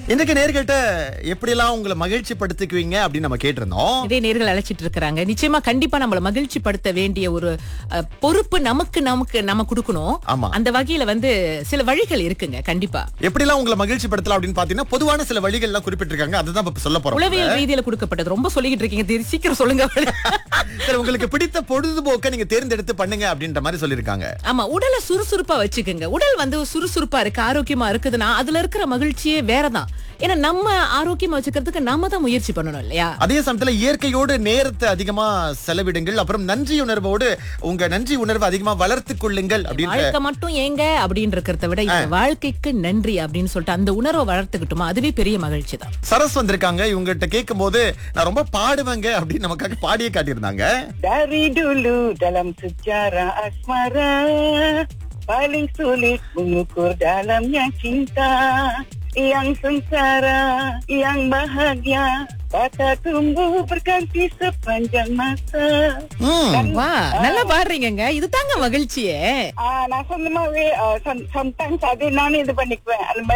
இன்றைக்கு நேர்கிட்ட எப்படிலாம் உங்களை மகிழ்ச்சி படுத்திக்குவீங்க அப்படின்னு நம்ம கேட்டிருந்தோம் இதே நேர்கள் அழைச்சிட்டு இருக்கிறாங்க நிச்சயமா கண்டிப்பா நம்மள மகிழ்ச்சி படுத்த வேண்டிய ஒரு அஹ், பொறுப்பு நமக்கு நமக்கு நம்ம கொடுக்கணும் ஆமா. அந்த வகையில வந்து சில வழிகள் இருக்குங்க கண்டிப்பா எப்படிலாம் உங்களை மகிழ்ச்சி படுத்தலாம் அப்படின்னு பாத்தீங்கன்னா பொதுவான சில வழிகள் எல்லாம் குறிப்பிட்டிருக்காங்க அதுதான் இப்ப சொல்ல போறோம் உளவியல் ரீதியில கொடுக்கப்பட்டது ரொம்ப சொல்லிக்கிட்டு இருக்கீங்க தெரி- சீக்கிரம் சொல்லுங்க சரி உங்களுக்கு பிடித்த பொழுதுபோக்க நீங்க தேர்ந்தெடுத்து பண்ணுங்க அப்படின்ற மாதிரி சொல்லியிருக்காங்க ஆமா உடலை சுறுசுறுப்பா வச்சுக்கோங்க உடல் வந்து சுறுசுறுப்பா இருக்கு ஆரோக்கியமா இருக்குதுன்னா அதுல இருக்கிற மகிழ்ச்சியே வேறதான் ஏன்னா நம்ம ஆரோக்கியமா வச்சுக்கிறதுக்கு நாம தான் முயற்சி பண்ணணும் இல்லையா அதே சமயத்துல இயற்கையோடு நேரத்தை அதிகமா செலவிடுங்கள் அப்புறம் நன்றி உணர்வோடு உங்க நன்றி உணர்வை அதிகமா வளர்த்துக் கொள்ளுங்கள் அப்படின்ற வாழ்க்கை மட்டும் ஏங்க அப்படின்னு இருக்கிறத விட இந்த வாழ்க்கைக்கு நன்றி அப்படின்னு சொல்லிட்டு அந்த உணர்வை வளர்த்துக்கிட்டோமா அதுவே பெரிய மகிழ்ச்சி தான் சரஸ் வந்திருக்காங்க இவங்ககிட்ட கேட்கும் போது நான் ரொம்ப பாடுவேங்க அப்படின்னு நமக்காக பாடியே காட்டியிருந்தாங்க Dari dulu dalam sejarah asmara Paling sulit mengukur dalamnya cinta Yang sengsara, yang bahagia Kata tumbuh berganti sepanjang masa ம் வா நல்லா பாடுறீங்கங்க இதுதாங்க மகிழ்ச்சியே Ah, நான் சொன்ன மாதிரி sometimes அது நானே இது பண்ணிக்குவேன் அந்த மாதிரி